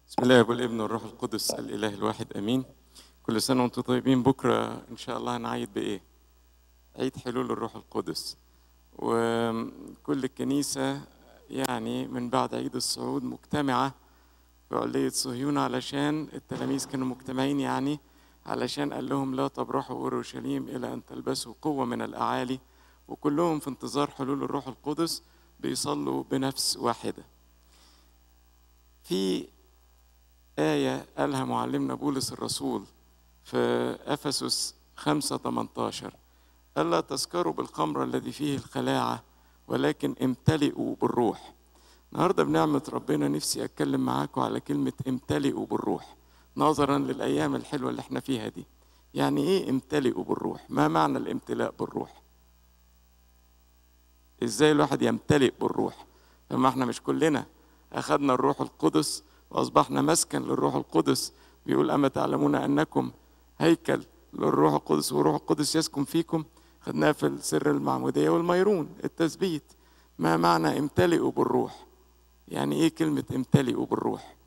بسم الله والابن والروح القدس الاله الواحد امين كل سنه وانتم طيبين بكره ان شاء الله هنعيد بايه عيد حلول الروح القدس وكل الكنيسه يعني من بعد عيد الصعود مجتمعه في علية صهيون علشان التلاميذ كانوا مجتمعين يعني علشان قال لهم لا تبرحوا اورشليم الى ان تلبسوا قوه من الاعالي وكلهم في انتظار حلول الروح القدس بيصلوا بنفس واحده في آية قالها معلمنا بولس الرسول في أفسس 5 18 ألا تسكروا بالخمر الذي فيه الخلاعة ولكن امتلئوا بالروح النهارده بنعمة ربنا نفسي أتكلم معاكم على كلمة امتلئوا بالروح نظرا للأيام الحلوة اللي احنا فيها دي يعني إيه امتلئوا بالروح؟ ما معنى الامتلاء بالروح؟ إزاي الواحد يمتلئ بالروح؟ فما احنا مش كلنا أخذنا الروح القدس وأصبحنا مسكن للروح القدس بيقول أما تعلمون أنكم هيكل للروح القدس والروح القدس يسكن فيكم خدناها في السر المعمودية والميرون التثبيت ما معنى امتلئوا بالروح يعني ايه كلمة امتلئوا بالروح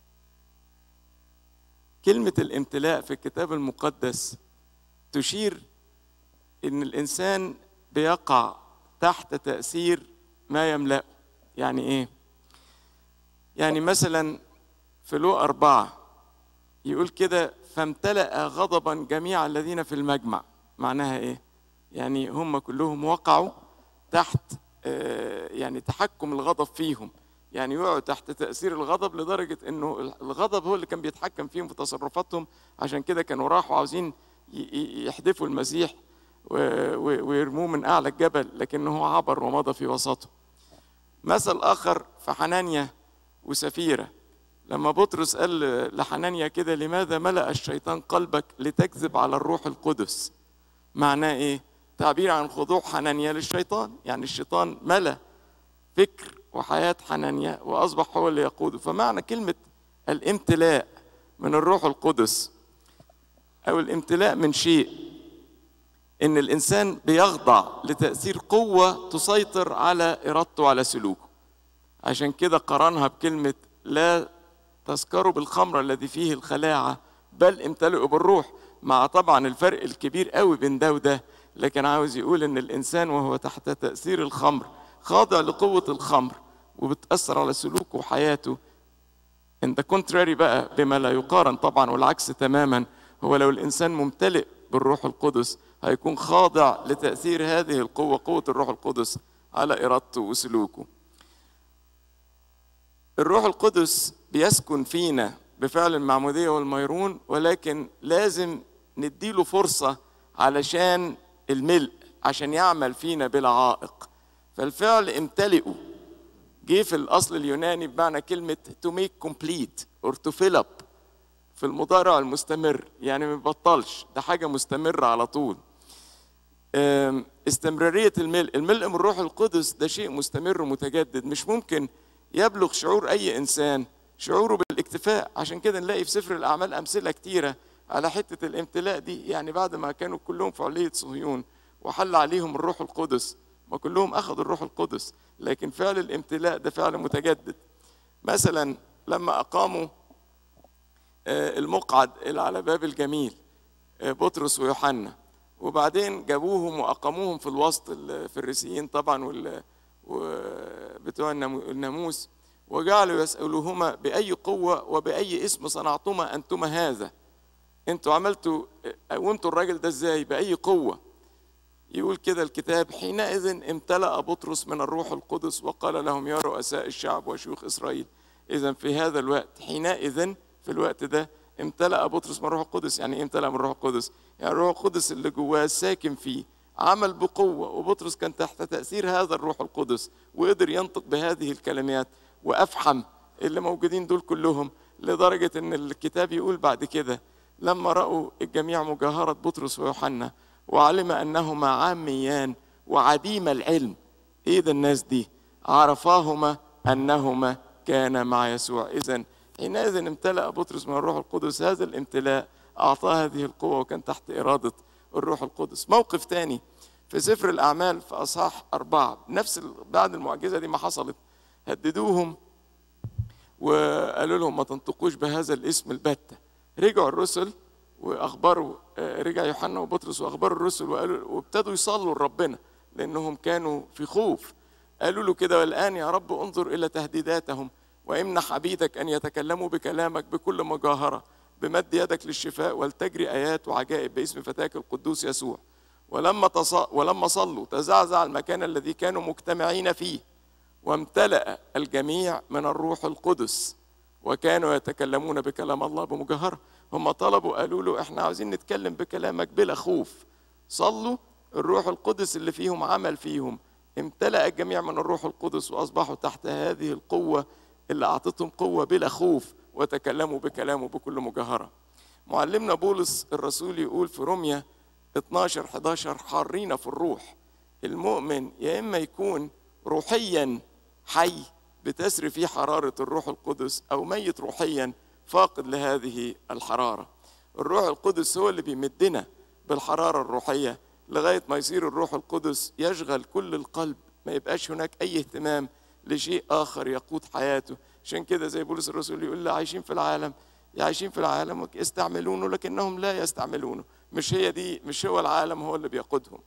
كلمة الامتلاء في الكتاب المقدس تشير ان الانسان بيقع تحت تأثير ما يملأه يعني ايه يعني مثلا في لو أربعة يقول كده فامتلأ غضبا جميع الذين في المجمع معناها ايه يعني هم كلهم وقعوا تحت يعني تحكم الغضب فيهم يعني يقعوا تحت تأثير الغضب لدرجة انه الغضب هو اللي كان بيتحكم فيهم في تصرفاتهم عشان كده كانوا راحوا عاوزين يحدفوا المسيح ويرموه من أعلى الجبل لكنه عبر ومضى في وسطه مثل آخر في حنانيا وسفيرة لما بطرس قال لحنانيا كده لماذا ملأ الشيطان قلبك لتكذب على الروح القدس معناه ايه تعبير عن خضوع حنانيا للشيطان يعني الشيطان ملأ فكر وحياة حنانيا وأصبح هو اللي يقوده فمعنى كلمة الامتلاء من الروح القدس أو الامتلاء من شيء إن الإنسان بيخضع لتأثير قوة تسيطر على إرادته وعلى سلوكه عشان كده قرنها بكلمة لا تسكروا بالخمر الذي فيه الخلاعة بل امتلئوا بالروح مع طبعا الفرق الكبير قوي بين ده وده لكن عاوز يقول ان الانسان وهو تحت تأثير الخمر خاضع لقوة الخمر وبتأثر على سلوكه وحياته ان ده كونتراري بقى بما لا يقارن طبعا والعكس تماما هو لو الانسان ممتلئ بالروح القدس هيكون خاضع لتأثير هذه القوة قوة الروح القدس على إرادته وسلوكه الروح القدس بيسكن فينا بفعل المعمودية والميرون ولكن لازم نديله فرصة علشان الملء عشان يعمل فينا بلا عائق فالفعل امتلئوا جه في الأصل اليوناني بمعنى كلمة to make complete or to fill up في المضارع المستمر يعني ما بيبطلش ده حاجة مستمرة على طول استمرارية الملء الملء من الروح القدس ده شيء مستمر ومتجدد مش ممكن يبلغ شعور أي إنسان شعوره بالاكتفاء عشان كده نلاقي في سفر الأعمال أمثلة كتيرة على حتة الامتلاء دي يعني بعد ما كانوا كلهم في علية صهيون وحل عليهم الروح القدس ما كلهم أخذوا الروح القدس لكن فعل الامتلاء ده فعل متجدد مثلا لما أقاموا المقعد اللي على باب الجميل بطرس ويوحنا وبعدين جابوهم وأقاموهم في الوسط الفريسيين طبعا وال بتوع الناموس وجعلوا يسألوهما بأي قوة وبأي اسم صنعتما أنتما هذا انتوا عملتوا قومتوا الراجل ده ازاي بأي قوة يقول كده الكتاب حينئذ امتلأ بطرس من الروح القدس وقال لهم يا رؤساء الشعب وشيوخ إسرائيل إذا في هذا الوقت حينئذ في الوقت ده امتلأ بطرس من الروح القدس يعني ايه امتلأ من الروح القدس يعني الروح القدس اللي جواه ساكن فيه عمل بقوة وبطرس كان تحت تأثير هذا الروح القدس وقدر ينطق بهذه الكلمات وأفحم اللي موجودين دول كلهم لدرجة إن الكتاب يقول بعد كده لما رأوا الجميع مجاهرة بطرس ويوحنا وعلم أنهما عاميان وعديم العلم إيه ده الناس دي عرفاهما أنهما كان مع يسوع إذا حينئذ امتلأ بطرس من الروح القدس هذا الامتلاء أعطاه هذه القوة وكان تحت إرادة الروح القدس موقف تاني في سفر الأعمال في أصحاح أربعة نفس بعد المعجزة دي ما حصلت هددوهم وقالوا لهم ما تنطقوش بهذا الاسم البتة رجعوا الرسل واخبروا آه، رجع يوحنا وبطرس واخبروا الرسل وقالوا وابتدوا يصلوا لربنا لانهم كانوا في خوف قالوا له كده والان يا رب انظر الى تهديداتهم وامنح عبيدك ان يتكلموا بكلامك بكل مجاهره بمد يدك للشفاء ولتجري ايات وعجائب باسم فتاك القدوس يسوع ولما تص... ولما صلوا تزعزع المكان الذي كانوا مجتمعين فيه وامتلأ الجميع من الروح القدس وكانوا يتكلمون بكلام الله بمجاهرة هم طلبوا قالوا له احنا عاوزين نتكلم بكلامك بلا خوف صلوا الروح القدس اللي فيهم عمل فيهم امتلأ الجميع من الروح القدس وأصبحوا تحت هذه القوة اللي أعطتهم قوة بلا خوف وتكلموا بكلامه بكل مجاهرة معلمنا بولس الرسول يقول في روميا 12 11 حارين في الروح المؤمن يا إما يكون روحيا حي بتسري فيه حرارة الروح القدس أو ميت روحيا فاقد لهذه الحرارة الروح القدس هو اللي بيمدنا بالحرارة الروحية لغاية ما يصير الروح القدس يشغل كل القلب ما يبقاش هناك أي اهتمام لشيء آخر يقود حياته عشان كده زي بولس الرسول يقول لا عايشين في العالم عايشين في العالم يستعملونه لكنهم لا يستعملونه مش هي دي مش هو العالم هو اللي بيقودهم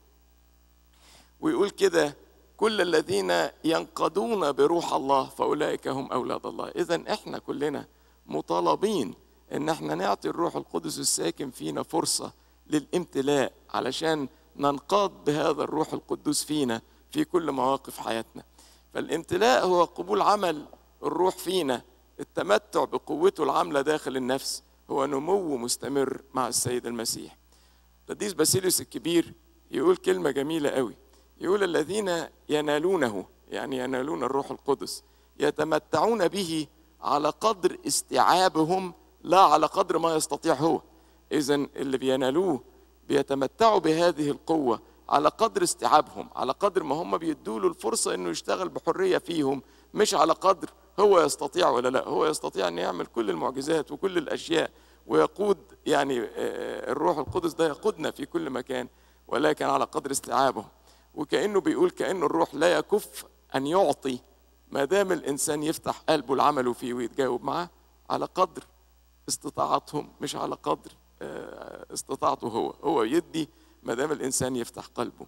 ويقول كده كل الذين ينقضون بروح الله فاولئك هم اولاد الله اذا احنا كلنا مطالبين ان احنا نعطي الروح القدس الساكن فينا فرصه للامتلاء علشان ننقاد بهذا الروح القدوس فينا في كل مواقف حياتنا فالامتلاء هو قبول عمل الروح فينا التمتع بقوته العامله داخل النفس هو نمو مستمر مع السيد المسيح قديس باسيليوس الكبير يقول كلمه جميله قوي يقول الذين ينالونه يعني ينالون الروح القدس يتمتعون به على قدر استيعابهم لا على قدر ما يستطيع هو اذا اللي بينالوه بيتمتعوا بهذه القوه على قدر استيعابهم على قدر ما هم بيدوا له الفرصه انه يشتغل بحريه فيهم مش على قدر هو يستطيع ولا لا هو يستطيع ان يعمل كل المعجزات وكل الاشياء ويقود يعني الروح القدس ده يقودنا في كل مكان ولكن على قدر استيعابهم وكانه بيقول كانه الروح لا يكف ان يعطي ما دام الانسان يفتح قلبه لعمله فيه ويتجاوب معاه على قدر استطاعتهم مش على قدر استطاعته هو هو يدي ما دام الانسان يفتح قلبه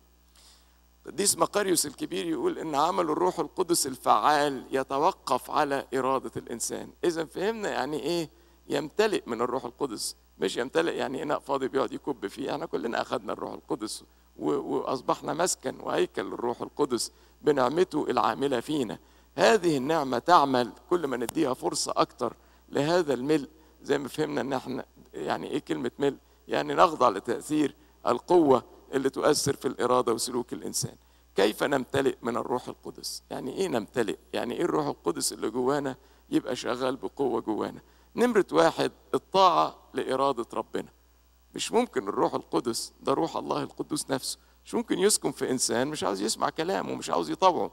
قديس مقاريوس الكبير يقول ان عمل الروح القدس الفعال يتوقف على اراده الانسان اذا فهمنا يعني ايه يمتلئ من الروح القدس مش يمتلئ يعني اناء فاضي بيقعد يكب فيه احنا كلنا اخذنا الروح القدس واصبحنا مسكن وهيكل للروح القدس بنعمته العامله فينا هذه النعمه تعمل كل ما نديها فرصه اكتر لهذا الملء زي ما فهمنا ان احنا يعني ايه كلمه ملء يعني نخضع لتاثير القوه اللي تؤثر في الاراده وسلوك الانسان كيف نمتلئ من الروح القدس يعني ايه نمتلئ يعني ايه الروح القدس اللي جوانا يبقى شغال بقوه جوانا نمره واحد الطاعه لاراده ربنا مش ممكن الروح القدس ده روح الله القدوس نفسه مش ممكن يسكن في انسان مش عاوز يسمع كلامه ومش عاوز يطوعه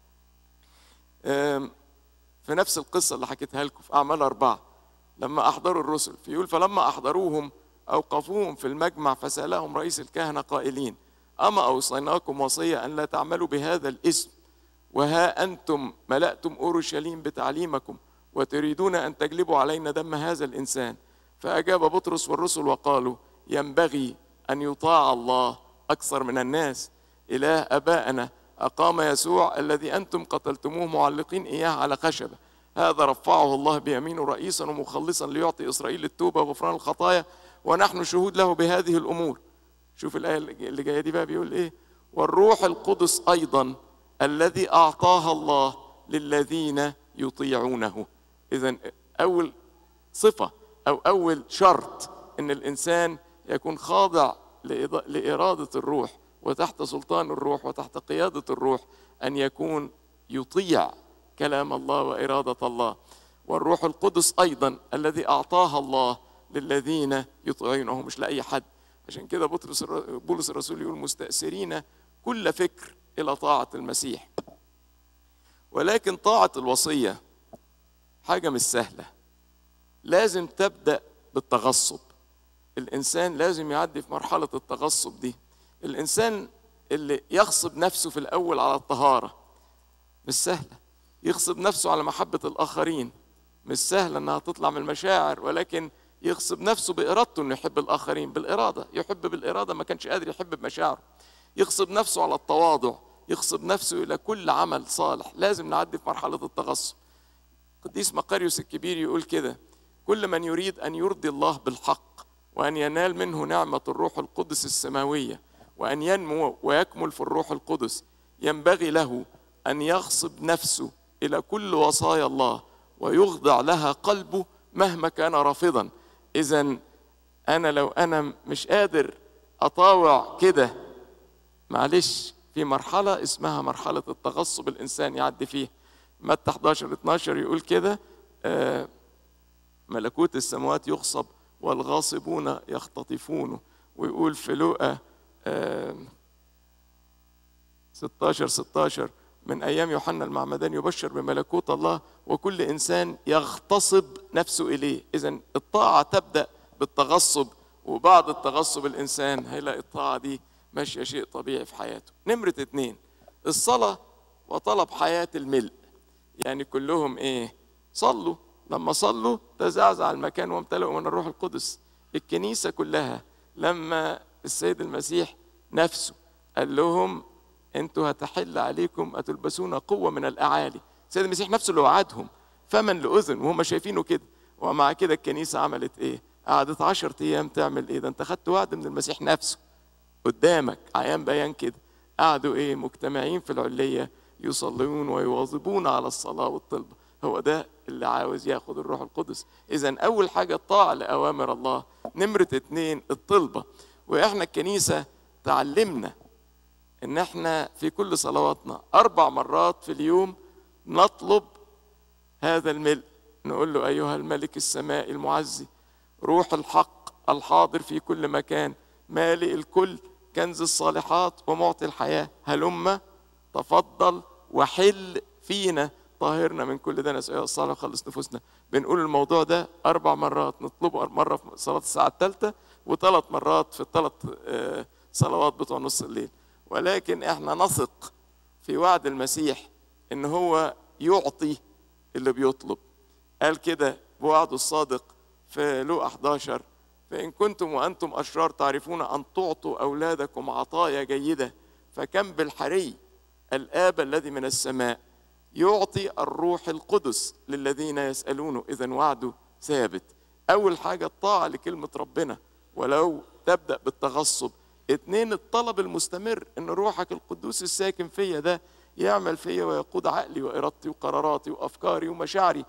في نفس القصه اللي حكيتها لكم في اعمال اربعه لما احضروا الرسل فيقول فلما احضروهم اوقفوهم في المجمع فسالهم رئيس الكهنه قائلين اما اوصيناكم وصيه ان لا تعملوا بهذا الاسم وها انتم ملاتم اورشليم بتعليمكم وتريدون ان تجلبوا علينا دم هذا الانسان فاجاب بطرس والرسل وقالوا ينبغي ان يطاع الله اكثر من الناس اله ابائنا اقام يسوع الذي انتم قتلتموه معلقين اياه على خشبه هذا رفعه الله بيمينه رئيسا ومخلصا ليعطي اسرائيل التوبه وغفران الخطايا ونحن شهود له بهذه الامور شوف الايه اللي جايه دي بقى بيقول ايه والروح القدس ايضا الذي اعطاها الله للذين يطيعونه اذا اول صفه او اول شرط ان الانسان يكون خاضع لاراده الروح وتحت سلطان الروح وتحت قياده الروح ان يكون يطيع كلام الله واراده الله والروح القدس ايضا الذي اعطاها الله للذين يطيعونه مش لاي حد عشان كده بطرس بولس الرسول يقول مستأثرين كل فكر الى طاعه المسيح ولكن طاعه الوصيه حاجه مش سهله لازم تبدا بالتغصب الانسان لازم يعدي في مرحله التغصب دي الانسان اللي يغصب نفسه في الاول على الطهاره مش سهله يغصب نفسه على محبه الاخرين مش سهلة انها تطلع من المشاعر ولكن يغصب نفسه بإرادته انه يحب الآخرين بالإرادة يحب بالإرادة ما كانش قادر يحب بمشاعره يغصب نفسه على التواضع يغصب نفسه إلى كل عمل صالح لازم نعدي في مرحلة التغصب قديس مقاريوس الكبير يقول كده كل من يريد أن يرضي الله بالحق وأن ينال منه نعمة الروح القدس السماوية وأن ينمو ويكمل في الروح القدس ينبغي له أن يغصب نفسه إلى كل وصايا الله ويخضع لها قلبه مهما كان رافضا إذا أنا لو أنا مش قادر أطاوع كده معلش في مرحلة اسمها مرحلة التغصب الإنسان يعدي فيها متى 11 12 يقول كده آه ملكوت السماوات يغصب والغاصبون يختطفونه ويقول في لوقا آه 16 16 من ايام يوحنا المعمدان يبشر بملكوت الله وكل انسان يغتصب نفسه اليه اذا الطاعه تبدا بالتغصب وبعد التغصب الانسان هيلاقي الطاعه دي ماشيه شيء طبيعي في حياته نمره اتنين الصلاه وطلب حياه الملء يعني كلهم ايه صلوا لما صلوا تزعزع المكان وامتلئوا من الروح القدس الكنيسه كلها لما السيد المسيح نفسه قال لهم انتوا هتحل عليكم هتلبسون قوه من الاعالي السيد المسيح نفسه اللي وعدهم فمن لاذن وهم شايفينه كده ومع كده الكنيسه عملت ايه قعدت عشر ايام تعمل ايه ده انت خدت وعد من المسيح نفسه قدامك عيان بيان كده قعدوا ايه مجتمعين في العليه يصلون ويواظبون على الصلاه والطلبه هو ده اللي عاوز ياخد الروح القدس اذا اول حاجه الطاعه لاوامر الله نمره اتنين الطلبه واحنا الكنيسه تعلمنا ان احنا في كل صلواتنا اربع مرات في اليوم نطلب هذا الملء نقول له ايها الملك السماء المعزي روح الحق الحاضر في كل مكان مالئ الكل كنز الصالحات ومعطي الحياه هلم تفضل وحل فينا طهرنا من كل ده نسأل الصالح وخلص نفوسنا بنقول الموضوع ده أربع مرات نطلبه مرة في صلاة الساعة الثالثة وثلاث مرات في الثلاث صلوات بتوع نص الليل ولكن احنا نثق في وعد المسيح ان هو يعطي اللي بيطلب قال كده بوعده الصادق في لوقا 11 فإن كنتم وأنتم أشرار تعرفون أن تعطوا أولادكم عطايا جيدة فكم بالحري الآب الذي من السماء يعطي الروح القدس للذين يسألونه إذا وعده ثابت أول حاجة الطاعة لكلمة ربنا ولو تبدأ بالتغصب اتنين الطلب المستمر ان روحك القدوس الساكن فيا ده يعمل فيا ويقود عقلي وارادتي وقراراتي وافكاري ومشاعري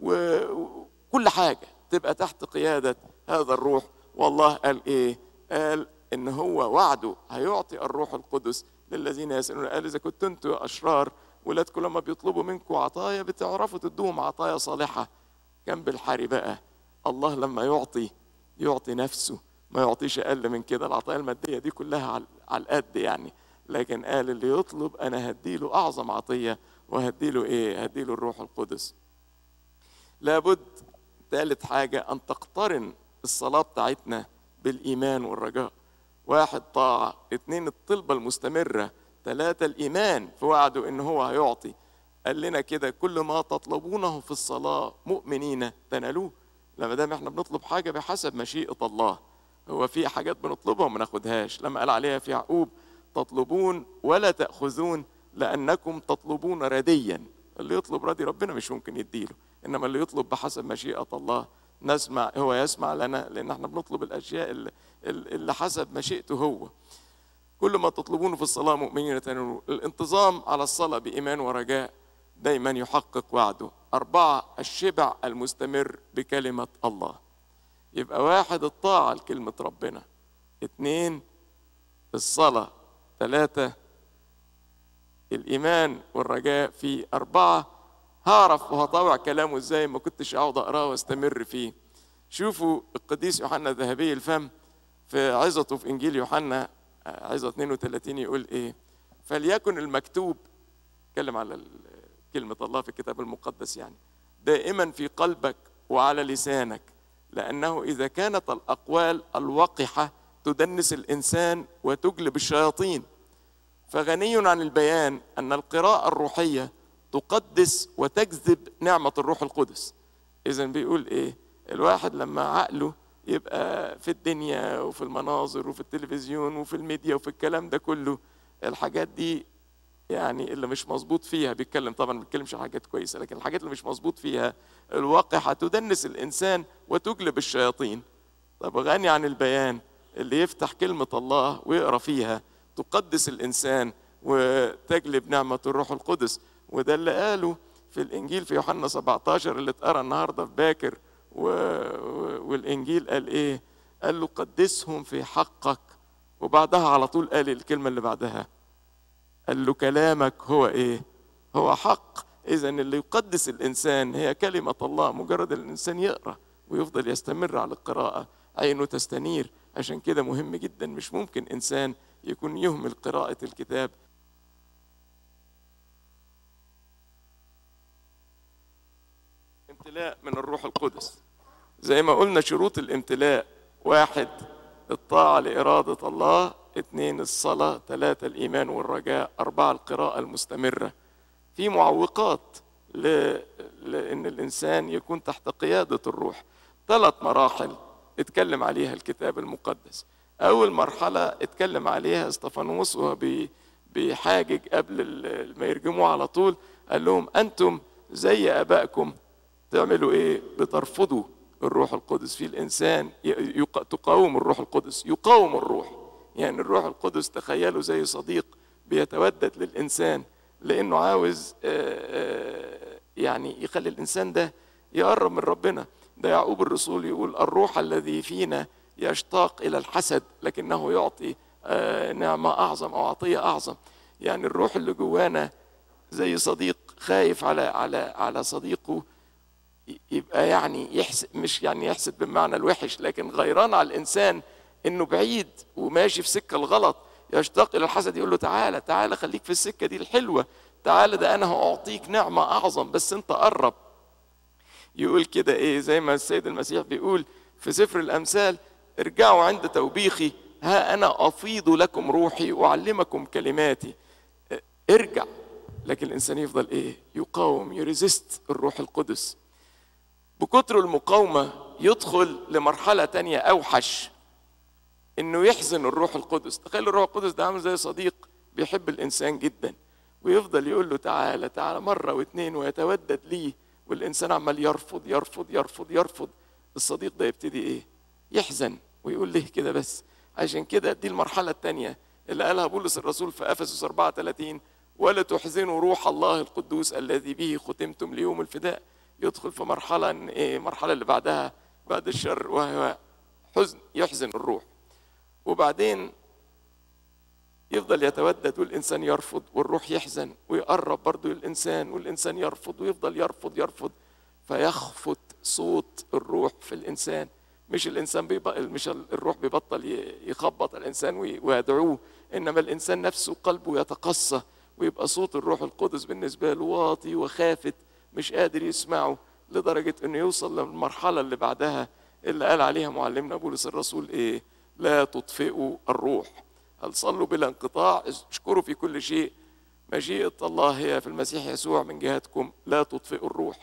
وكل حاجه تبقى تحت قياده هذا الروح والله قال ايه قال ان هو وعده هيعطي الروح القدس للذين يسالون قال اذا كنتم انتم اشرار ولادكم لما بيطلبوا منكم عطايا بتعرفوا تدوهم عطايا صالحه كم بالحري بقى الله لما يعطي يعطي نفسه ما يعطيش اقل من كده العطايا الماديه دي كلها على القد يعني لكن قال اللي يطلب انا هديله اعظم عطيه وهديله ايه هديله الروح القدس لابد ثالث حاجه ان تقترن الصلاه بتاعتنا بالايمان والرجاء واحد طاعه اثنين الطلبه المستمره ثلاثه الايمان في وعده ان هو هيعطي قال لنا كده كل ما تطلبونه في الصلاه مؤمنين تنالوه لما دام احنا بنطلب حاجه بحسب مشيئه الله هو في حاجات بنطلبها وما ناخدهاش لما قال عليها في يعقوب تطلبون ولا تأخذون لأنكم تطلبون رديا اللي يطلب ردي ربنا مش ممكن يديله إنما اللي يطلب بحسب مشيئة الله نسمع هو يسمع لنا لأن احنا بنطلب الأشياء اللي, اللي حسب مشيئته هو كل ما تطلبونه في الصلاة مؤمنين تنالوه الانتظام على الصلاة بإيمان ورجاء دايما يحقق وعده أربعة الشبع المستمر بكلمة الله يبقى واحد الطاعة لكلمة ربنا اتنين الصلاة ثلاثة الإيمان والرجاء في أربعة هعرف وهطوع كلامه ازاي ما كنتش اقعد اقراه واستمر فيه شوفوا القديس يوحنا ذهبي الفم في عظته في انجيل يوحنا عظه 32 يقول ايه فليكن المكتوب اتكلم على كلمه الله في الكتاب المقدس يعني دائما في قلبك وعلى لسانك لأنه إذا كانت الأقوال الوقحة تدنس الإنسان وتجلب الشياطين فغني عن البيان أن القراءة الروحية تقدس وتجذب نعمة الروح القدس اذا بيقول ايه الواحد لما عقله يبقى في الدنيا وفي المناظر وفي التلفزيون وفي الميديا وفي الكلام ده كله الحاجات دي يعني اللي مش مظبوط فيها بيتكلم طبعا ما بيتكلمش عن حاجات كويسه لكن الحاجات اللي مش مظبوط فيها الواقع هتدنس الانسان وتجلب الشياطين طب غني عن البيان اللي يفتح كلمه الله ويقرا فيها تقدس الانسان وتجلب نعمه الروح القدس وده اللي قاله في الانجيل في يوحنا 17 اللي اتقرا النهارده في باكر و... والانجيل قال ايه قال له قدسهم في حقك وبعدها على طول قال الكلمه اللي بعدها قال له كلامك هو ايه هو حق اذا اللي يقدس الانسان هي كلمه الله مجرد الانسان يقرا ويفضل يستمر على القراءه عينه تستنير عشان كده مهم جدا مش ممكن انسان يكون يهمل قراءه الكتاب امتلاء من الروح القدس زي ما قلنا شروط الامتلاء واحد الطاعة لإرادة الله اثنين الصلاة ثلاثة الإيمان والرجاء أربعة القراءة المستمرة في معوقات ل... لأن الإنسان يكون تحت قيادة الروح ثلاث مراحل اتكلم عليها الكتاب المقدس أول مرحلة اتكلم عليها استفانوس وهو بي... بيحاجج قبل ال- ما يرجموه على طول قال لهم أنتم زي آبائكم تعملوا إيه بترفضوا الروح القدس في الإنسان ي- يق... تقاوم الروح القدس يقاوم الروح يعني الروح القدس تخيلوا زي صديق بيتودد للإنسان لأنه عاوز آه، آه، يعني يخلي الإنسان ده يقرب من ربنا ده يعقوب الرسول يقول الروح الذي فينا يشتاق إلى الحسد لكنه يعطي آه، نعمة أعظم أو عطية أعظم يعني الروح اللي جوانا زي صديق خايف على على على صديقه يبقى يعني يحسد مش يعني يحسد بمعنى الوحش لكن غيران على الانسان انه بعيد وماشي في سكه الغلط يشتاق الى الحسد يقول له تعالى تعالى خليك في السكه دي الحلوه تعالى ده انا هاعطيك نعمه اعظم بس انت قرب يقول كده ايه زي ما السيد المسيح بيقول في سفر الامثال ارجعوا عند توبيخي ها انا افيض لكم روحي واعلمكم كلماتي اه، ارجع لكن الانسان يفضل ايه يقاوم يريزست الروح القدس بكتر المقاومة يدخل لمرحلة تانية أوحش إنه يحزن الروح القدس تخيل الروح القدس ده عامل زي صديق بيحب الإنسان جدا ويفضل يقول له تعالى تعالى مرة واثنين ويتودد ليه والإنسان عمال يرفض يرفض يرفض يرفض الصديق ده يبتدي إيه يحزن ويقول ليه كده بس عشان كده دي المرحلة التانية اللي قالها بولس الرسول في أفسس 34 ولا تحزنوا روح الله القدوس الذي به ختمتم ليوم الفداء يدخل في مرحلة إن إيه المرحلة اللي بعدها بعد الشر وهو حزن يحزن الروح وبعدين يفضل يتودد والإنسان يرفض والروح يحزن ويقرب برضه الإنسان والإنسان يرفض ويفضل يرفض يرفض فيخفت صوت الروح في الإنسان مش الإنسان بيبقى مش الروح بيبطل ي- يخبط الإنسان وي- ويدعوه إنما الإنسان نفسه قلبه يتقصى ويبقى صوت الروح القدس بالنسبة له واطي وخافت مش قادر يسمعه لدرجة انه يوصل للمرحلة اللي بعدها اللي قال عليها معلمنا بولس الرسول ايه لا تطفئوا الروح هل صلوا بلا انقطاع اشكروا في كل شيء مشيئة الله هي في المسيح يسوع من جهتكم لا تطفئوا الروح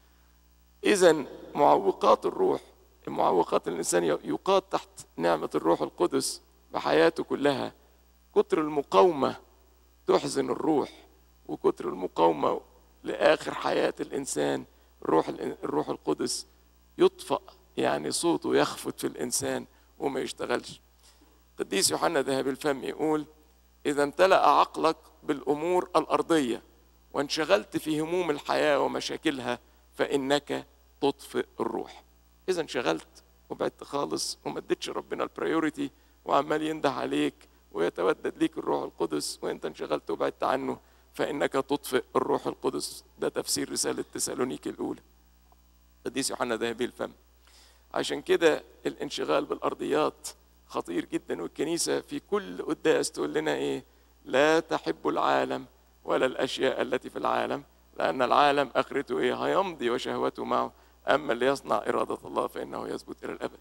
إذا معوقات الروح معوقات الإنسان يقاد تحت نعمة الروح القدس بحياته كلها كتر المقاومة تحزن الروح وكتر المقاومة لآخر حياة الإنسان الروح الروح القدس يطفأ يعني صوته يخفت في الإنسان وما يشتغلش قديس يوحنا ذهب الفم يقول إذا امتلأ عقلك بالأمور الأرضية وانشغلت في هموم الحياة ومشاكلها فإنك تطفئ الروح إذا انشغلت وبعدت خالص وما اديتش ربنا البريوريتي وعمال ينده عليك ويتودد ليك الروح القدس وانت انشغلت وبعدت عنه فإنك تطفئ الروح القدس ده تفسير رسالة تسالونيك الأولى قديس يوحنا ذهبي الفم عشان كده الانشغال بالأرضيات خطير جدا والكنيسة في كل قداس تقول لنا إيه لا تحب العالم ولا الأشياء التي في العالم لأن العالم آخرته إيه هيمضي وشهوته معه أما اللي يصنع إرادة الله فإنه يثبت إلى الأبد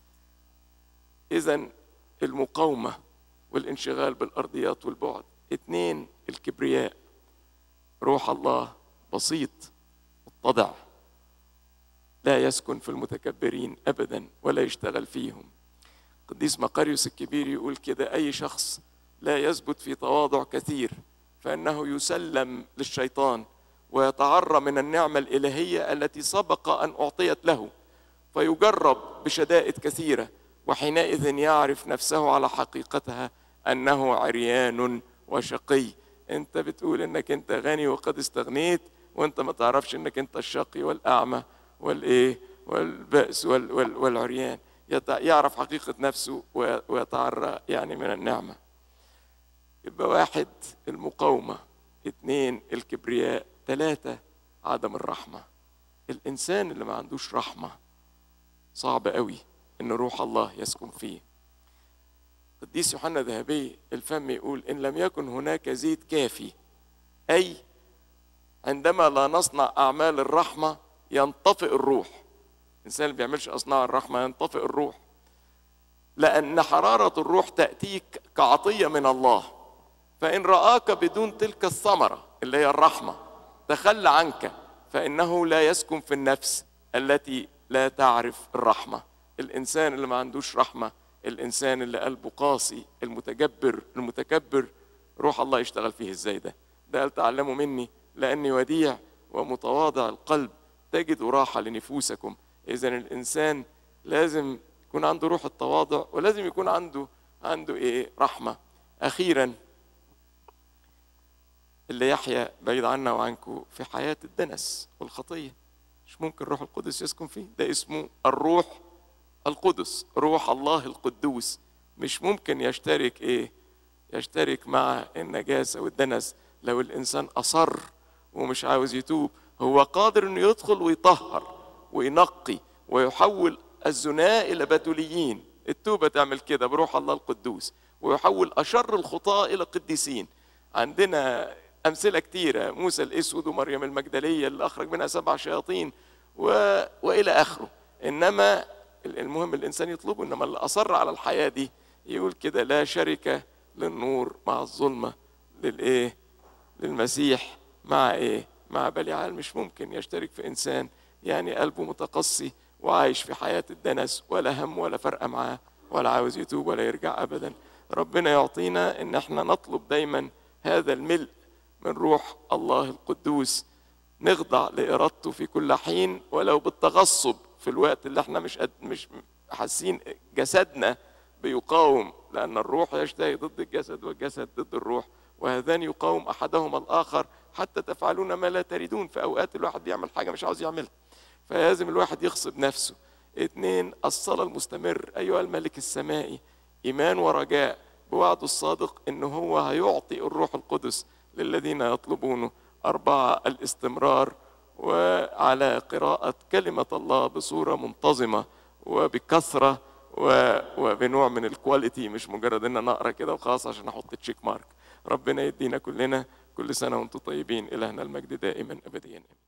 إذا المقاومة والانشغال بالأرضيات والبعد اثنين الكبرياء روح الله بسيط متضع لا يسكن في المتكبرين ابدا ولا يشتغل فيهم قديس مقاريوس الكبير يقول كده اي شخص لا يثبت في تواضع كثير فانه يسلم للشيطان ويتعرى من النعمه الالهيه التي سبق ان اعطيت له فيجرب بشدائد كثيره وحينئذ يعرف نفسه على حقيقتها انه عريان وشقي انت بتقول انك انت غني وقد استغنيت وانت ما تعرفش انك انت الشقي والاعمى والايه والبأس وال وال والعريان يعرف حقيقة نفسه ويتعرى يعني من النعمة يبقى واحد المقاومة اثنين الكبرياء ثلاثة عدم الرحمة الإنسان اللي ما عندوش رحمة صعب قوي إن روح الله يسكن فيه قديس يوحنا ذهبي الفم يقول إن لم يكن هناك زيت كافي أي عندما لا نصنع أعمال الرحمة ينطفئ الروح الإنسان اللي بيعملش أصناع الرحمة ينطفئ الروح لأن حرارة الروح تأتيك كعطية من الله فإن رآك بدون تلك الثمرة اللي هي الرحمة تخلى عنك فإنه لا يسكن في النفس التي لا تعرف الرحمة الإنسان اللي ما عندوش رحمة الإنسان اللي قلبه قاسي المتجبر المتكبر روح الله يشتغل فيه ازاي ده ده قال تعلموا مني لأني وديع ومتواضع القلب تجدوا راحة لنفوسكم إذا الإنسان لازم يكون عنده روح التواضع ولازم يكون عنده عنده إيه رحمة أخيرا اللي يحيا بعيد عنا وعنكم في حياة الدنس والخطية مش ممكن الروح القدس يسكن فيه ده اسمه الروح القدس روح الله القدوس مش ممكن يشترك ايه يشترك مع النجاسة والدنس لو الإنسان أصر ومش عاوز يتوب هو قادر انه يدخل ويطهر وينقي ويحول الزناء الى بتوليين التوبه تعمل كده بروح الله القدوس ويحول اشر الخطاه الى قديسين عندنا امثله كتيره موسى الاسود ومريم المجدليه اللي اخرج منها سبع شياطين و... والى اخره انما المهم الانسان يطلبه انما اللي اصر على الحياه دي يقول كده لا شركه للنور مع الظلمه للايه للمسيح مع ايه مع بليعال مش ممكن يشترك في انسان يعني قلبه متقصي وعايش في حياه الدنس ولا هم ولا فرقه معاه ولا عاوز يتوب ولا يرجع ابدا ربنا يعطينا ان احنا نطلب دايما هذا الملء من روح الله القدوس نخضع لارادته في كل حين ولو بالتغصب في الوقت اللي احنا مش قد مش حاسين جسدنا بيقاوم لان الروح يشتهي ضد الجسد والجسد ضد الروح وهذان يقاوم احدهما الاخر حتى تفعلون ما لا تريدون في اوقات الواحد بيعمل حاجه مش عاوز يعملها فلازم الواحد يغصب نفسه اثنين الصلاه المستمر ايها الملك السمائي ايمان ورجاء بوعده الصادق ان هو هيعطي الروح القدس للذين يطلبونه اربعه الاستمرار وعلى قراءه كلمه الله بصوره منتظمه وبكثره وبنوع من الكواليتي مش مجرد ان انا اقرا كده وخلاص عشان احط تشيك مارك ربنا يدينا كلنا كل سنه وانتم طيبين الهنا المجد دائما ابديا